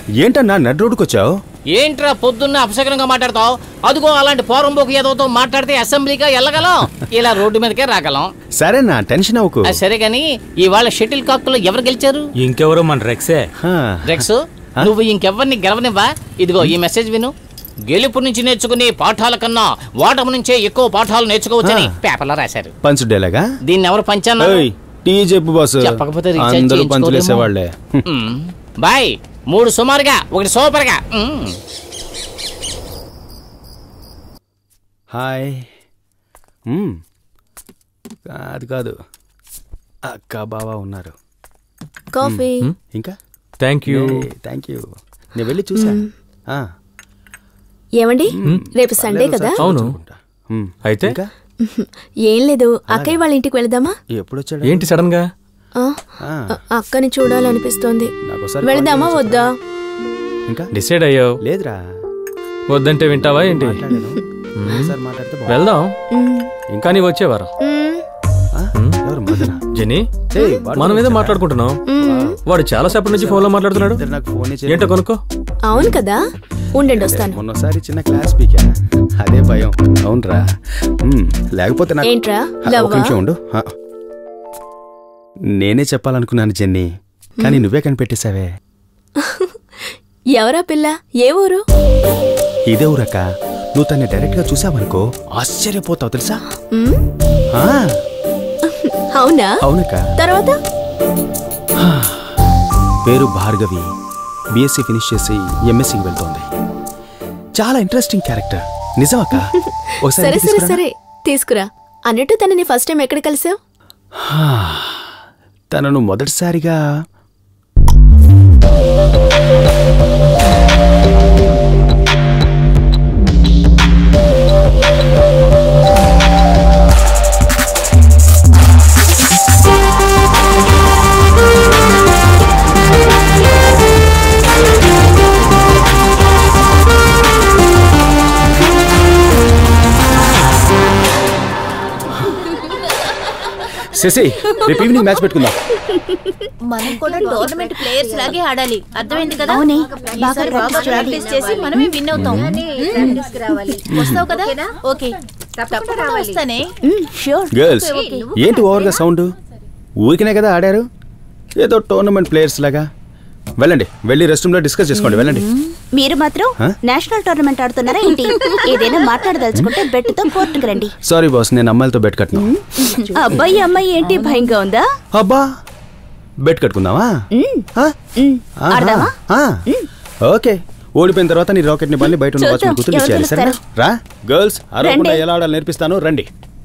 ఏంటన్నా నడ్ రోడ్డుకు వచ్చావు ఏంట్రా పొద్దున్న అపశకరంగా మాట్లాడతావు అదిగో అలాంటి పోరంబోకు ఏదోతో మాట్లాడితే అసెంబ్లీగా వెళ్ళగలం ఇలా రోడ్డు మీదకే రాగలం సరేనా టెన్షన్ అవ్వకు ఆ, సరే గాని ఇవాళ షటిల్ కాక్ లో ఎవరు గెలిచారు ఇంకెవరో మన రెక్సే హా. రెక్స్ నువ్వు ఇంకెవరిని గెలవనివ్వా ఇదిగో ఈ మెసేజ్ విను గెలుపు నుంచి నేర్చుకునే పాఠాల కన్నా ఓటమి నుంచే ఎక్కువ పాఠాలు నేర్చుకోవచ్చని ఆ. పేపర్లో రాశారు పంచుడేలాగా దీన్ని ఎవరు పంచన్నారు ఏయ్, టీ చెప్పు బాస్ చెప్పకపోతే రీఛార్జ్ అందరూ చేయించుకోలేమో. పంచులేసేవాళ్లే మ్మ్. బాయ్ మూడు సుమారుగా ఒకటి సూపర్గా మ్మ్. హాయ్ మ్మ్. కాదు కాదు అక్క బావ ఉన్నారు కాఫీ ఇంకా థ్యాంక్ యూ థ్యాంక్ యూ నేను వెళ్ళి చూసా ఆ, ఏమండి రేపు సండే కదా అవును మ్మ్. అయితే ఇంకా ఏం లేదు అక్కయ్య వాళ్ళ ఇంటికి వెళదామా ఎప్పుడు వచ్చాడు ఏంటి సడన్ గా ఆ, ఆ, అ- అక్కని చూడాలనిపిస్తోంది నాకు ఒకసారి వెళదామా కాల్ వద్దా ఇంకా డిసైడ్ అయ్యావు లేదురా వద్దంటే వింటావా ఏంటి మాట్లాడాను ఒకసారి మాట్లాడితే బాగుంది. వెళ్దాం మ్, ఇంకా నీ వచ్చేవారం మ్, ఆ? ఎవరు మదన జెనీ ఏయ్, వాడు మనం ఏదో వచ్చాడా? మాట్లాడుకుంటున్నాం మ్. వాడు చాలా సేపటి నుంచి ఫోన్ లో మాట్లాడుతున్నాడు ఇద్దరు నాకు ఫోన్ చేసి ఏంటో కొనుక్కో అవును కదా ఉండండి వస్తాను మొన్నసారి చిన్న క్లాస్ పీకా అదే భయం అవునరా మ్మ్. లేకపోతే నాకు ఏంట్రా ఆ, ఒక లవ్వా నిమిషం ఉండు ఆ. నేనే చెప్పాలనుకున్నాను జెన్నీ కానీ నువ్వే కనిపెట్టేశావే ఎవరా పిల్ల ఏ ఊరు ఇదే ఊరక్క నువ్వు తన్ని డైరెక్ట్ గా చూసావనుకో ఆశ్చర్యపోతావు తెలుసా మ్, ఆ, అవునా అవునక్క తర్వాత పేరు భార్గవి బీఎస్సీ ఫినిష్ చేసి ఎంఎస్సీకి వెళ్తోంది చాలా ఇంట్రెస్టింగ్ క్యారెక్టర్ నిజమక్క ఒకసారి సరే ఇంటికి సరే తీసుకురానా? సరే తీసుకురా అన్నట్టు తనని ఫస్ట్ టైం ఎక్కడ కలిసావు తనను మొదటిసారిగా శశి రేపు ఈవినింగ్ మ్యాచ్ పెట్టుకుందాం మనం కూడా టోర్నమెంట్ ప్లేయర్స్ లాగే ఆడాలి అర్థమైంది కదా అవునే. ఈసారి బాగా ప్రాక్టీస్ చేసి మనమే విన్ అవుతాం వస్తావు కదా ఓకే తప్పకుండా వస్తానే షూర్ గర్ల్స్ ఏంటి ఓవర్గా సౌండ్ ఊరికనే కదా ఆడారు ఏదో టోర్నమెంట్ ప్లేయర్స్ లాగా వెళ్ళండి వెళ్ళి రెస్ట్ రూమ్ లో డిస్కస్ చేసుకోండి వెళ్ళండి మీరు మాత్రం హ? నేషనల్ టోర్నమెంట్ ఆడుతున్నారా ఏంటి ఏదైనా మాట్లాడదలుచుకుంటే బెట్ తో కోర్టుకు రండి సారీ బాస్ నేను అమ్మాయిలతో బెట్ కట్టను అబ్బాయి అమ్మాయి ఏంటి భయంగా ఉందా అబ్బా బెట్ కట్టుకుందామా మ్, ఆ? మ్. ఆహా. ఆడదామా ఆ. ఓకే ఓడిపోయిన తర్వాత నీ రాకెట్ ని బండి బయట ఉన్న చూద్దాం, వాచ్మెన్ కూతురు ఎవరు ఇచ్చేయాలి సరేనా గెలుస్తారు. రా గర్ల్స్ అరవకుండా రండి. ఎలా ఆడాలి నేర్పిస్తాను రండి